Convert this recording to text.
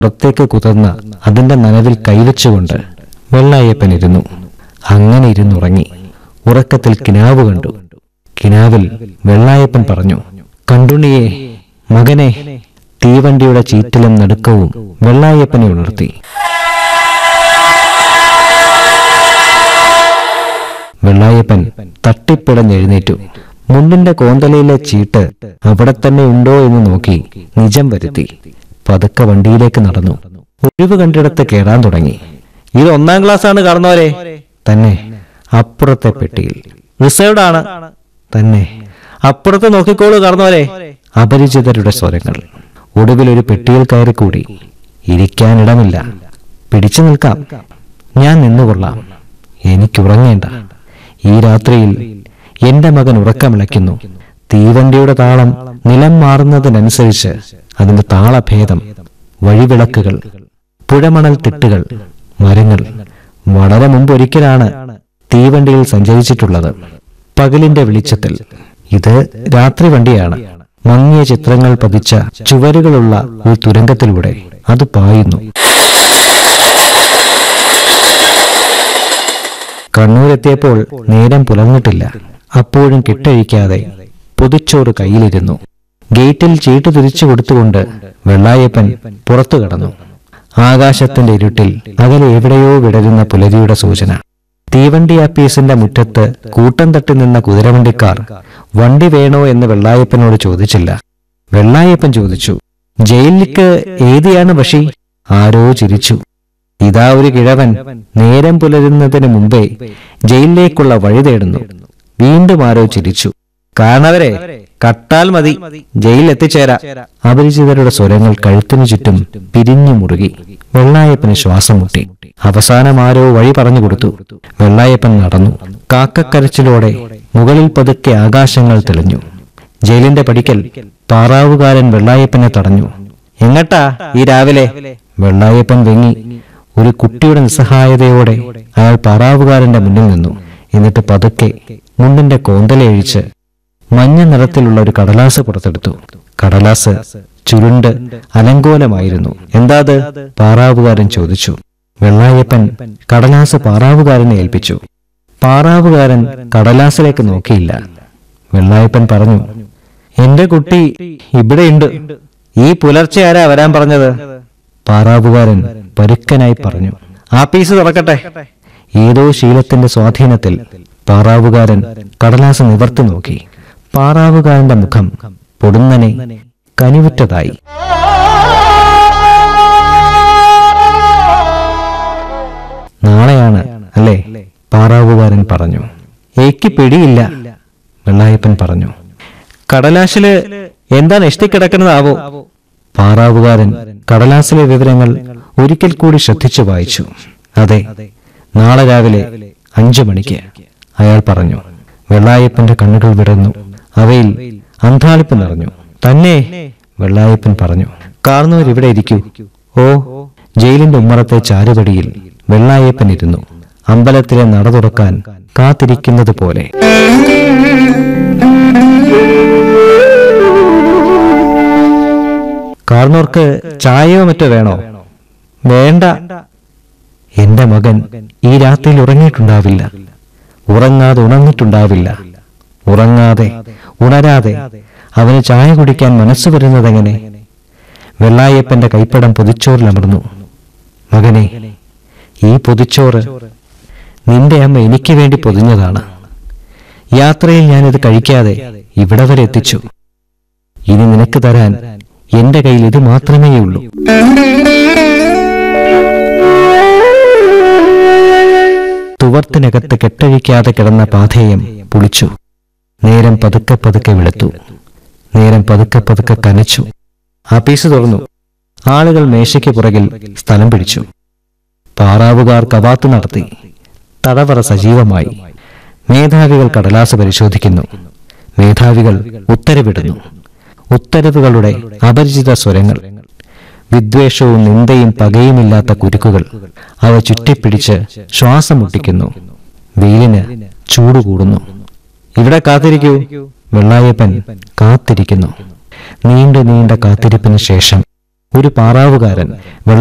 പുറത്തേക്ക് കുതിർന്ന അതിന്റെ നനവിൽ കൈവച്ചുകൊണ്ട് വെള്ളായപ്പൻ ഇരുന്നു അങ്ങനെ ഇരുന്നുറങ്ങി ഉറക്കത്തിൽ കിനാവ് കണ്ടു കിനാവിൽ വെള്ളായപ്പൻ പറഞ്ഞു കണ്ടുണിയെ മകനെ തീവണ്ടിയുടെ ചീറ്റലും നടുക്കവും വെള്ളായപ്പനെ ഉണർത്തി വെള്ളായപ്പൻ തട്ടിപ്പിടഞ്ഞെഴുന്നേറ്റു മുണ്ടിന്റെ കോന്തലയിലെ ചീട്ട് അവിടെ തന്നെ ഉണ്ടോ എന്ന് നോക്കി നിജം വരുത്തി പതുക്കെ വണ്ടിയിലേക്ക് നടന്നു ഒഴിവ് കണ്ടിടത്ത് കേറാൻ തുടങ്ങി ഇത് ഒന്നാം ക്ലാസ് ആണ് കാണുന്നവരെ തന്നെ അപ്പുറത്തെ പെട്ടിയിൽ റിസർവ്ഡ് ആണ് തന്നെ അപ്പുറത്ത് നോക്കിക്കോളൂ കാണുന്നവരെ അപരിചിതരുടെ സ്വരങ്ങൾ ഒടുവിൽ ഒരു പെട്ടിയിൽ കയറി കൂടി ഇരിക്കാനിടമില്ല പിടിച്ചു നിൽക്കാം ഞാൻ നിന്നുകൊള്ളാം എനിക്കുറങ്ങേണ്ട ഈ രാത്രിയിൽ എന്റെ മകൻ ഉറക്കമിളയ്ക്കുന്നു തീവണ്ടിയുടെ താളം നിലം മാറുന്നതിനനുസരിച്ച് അതിന്റെ താളഭേദം വഴിവിളക്കുകൾ പുഴമണൽ തിട്ടുകൾ മരങ്ങൾ വളരെ മുമ്പൊരിക്കലാണ് തീവണ്ടിയിൽ സഞ്ചരിച്ചിട്ടുള്ളത് പകലിന്റെ വെളിച്ചത്തിൽ ഇത് രാത്രി വണ്ടിയാണ് മങ്ങിയ ചിത്രങ്ങൾ പതിച്ച ചുവരുകളുള്ള ഒരു തുരങ്കത്തിലൂടെ അത് പായുന്നു കണ്ണൂരെത്തിയപ്പോൾ നേരം പുലർന്നിട്ടില്ല അപ്പോഴും കിട്ടഴിക്കാതെ പൊതിച്ചോറ് കയ്യിലിരുന്നു ഗേറ്റിൽ ചീട്ട് തിരിച്ചു കൊടുത്തുകൊണ്ട് വെള്ളായപ്പൻ പുറത്തു കടന്നു ആകാശത്തിന്റെ ഇരുട്ടിൽ അകലെ എവിടെയോ വിടരുന്ന പുലരിയുടെ സൂചന തീവണ്ടി ആപ്പീസിന്റെ മുറ്റത്ത് കൂട്ടം തട്ടി നിന്ന കുതിരവണ്ടിക്കാർ വണ്ടി വേണോ എന്ന് വെള്ളായപ്പനോട് ചോദിച്ചില്ല വെള്ളായപ്പൻ ചോദിച്ചു ജയിലിലേക്ക് ഏതിയാണ് ബഷി ആരോ ചിരിച്ചു ഇതാ ഒരു കിഴവൻ നേരം പുലരുന്നതിന് മുമ്പേ ജയിലിലേക്കുള്ള വഴി തേടുന്നു വീണ്ടും ആരോ ചിരിച്ചു കാണവരെ കട്ടാൽ മതി ജയിലിൽ എത്തിച്ചേരാ അപരിചിതരുടെ സ്വരങ്ങൾ കഴുത്തിനു ചുറ്റും പിരിഞ്ഞു മുറുകി വെള്ളായപ്പന് ശ്വാസം മുട്ടി അവസാനം ആരോ വഴി പറഞ്ഞു കൊടുത്തു വെള്ളായപ്പൻ നടന്നു കാക്കക്കരച്ചിലോടെ മുകളിൽ പതുക്കെ ആകാശങ്ങൾ തെളിഞ്ഞു ജയിലിന്റെ പടിക്കൽ പാറാവുകാരൻ വെള്ളായപ്പനെ തടഞ്ഞു എങ്ങട്ടാ ഈ രാവിലെ വെള്ളായപ്പൻ വെങ്ങി ഒരു കുട്ടിയുടെ നിസ്സഹായതയോടെ അയാൾ പാറാവുകാരന്റെ മുന്നിൽ നിന്നു എന്നിട്ട് പതുക്കെ മുണ്ടിന്റെ കോന്തലയഴിച്ച് മഞ്ഞ നിറത്തിലുള്ള ഒരു കടലാസ് പുറത്തെടുത്തു കടലാസ് ചുരുണ്ട് അലങ്കോലമായിരുന്നു എന്താത് പാറാവുകാരൻ ചോദിച്ചു വെള്ളായപ്പൻ കടലാസ് പാറാവുകാരനെ ഏൽപ്പിച്ചു പാറാവുകാരൻ കടലാസിലേക്ക് നോക്കിയില്ല വെള്ളായപ്പൻ പറഞ്ഞു എന്റെ കുട്ടി ഇവിടെയുണ്ട് ഈ പുലർച്ചെ ആരാ വരാൻ പറഞ്ഞത് പാറാവുകാരൻ പരുക്കനായി പറഞ്ഞു ആ പീസ് തുറക്കട്ടെ ഏതോ ശീലത്തിന്റെ സ്വാധീനത്തിൽ പാറാവുകാരൻ കടലാസ് നിവർത്തി നോക്കി പാറാവുകാരന്റെ മുഖം പൊടുന്നനെ കനിവുറ്റതായി നാളെയാണ് അല്ലേ പാറാവുകാരൻ പറഞ്ഞു എനിക്ക് പിടിയില്ല വെള്ളായപ്പൻ പറഞ്ഞു കടലാശില് എന്താണ് എഷ്ടിക്കിടക്കുന്നതാവോ പാറാവുകാരൻ കടലാസിലെ വിവരങ്ങൾ ഒരിക്കൽ കൂടി ശ്രദ്ധിച്ചു വായിച്ചു അതെ നാളെ രാവിലെ അഞ്ചു മണിക്ക് അയാൾ പറഞ്ഞു വെള്ളായപ്പന്റെ കണ്ണുകൾ വിടർന്നു അവയിൽ അന്താളിപ്പ് നിറഞ്ഞു തന്നെ വെള്ളായപ്പൻ പറഞ്ഞു കാർന്നവർ ഇവിടെ ഇരിക്കൂ ഓ ജയിലിന്റെ ഉമ്മറത്തെ ചാരുപടിയിൽ വെള്ളായപ്പൻ ഇരുന്നു അമ്പലത്തിലെ നട തുറക്കാൻ കാത്തിരിക്കുന്നത് പോലെ കാർന്നോർക്ക് ചായയോ മറ്റോ വേണോ വേണ്ട എന്റെ മകൻ ഈ രാത്രിയിൽ ഉറങ്ങിയിട്ടുണ്ടാവില്ല ഉറങ്ങാതെ ഉണർന്നിട്ടുണ്ടാവില്ല ഉറങ്ങാതെ ഉണരാതെ അവന് ചായ കുടിക്കാൻ മനസ്സ് വരുന്നതെങ്ങനെ വെള്ളായപ്പന്റെ കൈപ്പടം പൊതിച്ചോറിലമർന്നു മകനെ ഈ പൊതിച്ചോറ് നിന്റെ അമ്മ എനിക്ക് വേണ്ടി പൊതിഞ്ഞതാണ് യാത്രയിൽ ഞാനിത് കഴിക്കാതെ ഇവിടെ വരെ എത്തിച്ചു ഇനി നിനക്ക് തരാൻ എന്റെ കയ്യിൽ ഇത് മാത്രമേ ഉള്ളൂ തുവർത്തിനകത്ത് കെട്ടഴിക്കാതെ കിടന്ന പാഥേയം പുളിച്ചു നേരം പതുക്കെ പതുക്കെ വെളുത്തു നേരം പതുക്കെ പതുക്കെ കനച്ചു ആപ്പീസ് തുറന്നു ആളുകൾ മേശയ്ക്ക് പുറകിൽ സ്ഥലം പിടിച്ചു പാറാവുകാർ കവാത്ത് നടത്തി തടവറ സജീവമായി മേധാവികൾ കടലാസ് പരിശോധിക്കുന്നു മേധാവികൾ ഉത്തരവിടുന്നു ഉത്തരവുകളുടെ അപരിചിത സ്വരങ്ങൾ വിദ്വേഷവും നിന്ദയും പകയുമില്ലാത്ത കുരുക്കുകൾ അവ ചുറ്റിപ്പിടിച്ച് ശ്വാസം മുട്ടിക്കുന്നു വെയിലിന് ചൂട് കൂടുന്നു ഇവിടെ കാത്തിരിക്കൂ വെള്ളായപ്പൻ കാത്തിരിക്കുന്നു നീണ്ടു നീണ്ട കാത്തിരിപ്പിന് ശേഷം ഒരു പാറാവുകാരൻ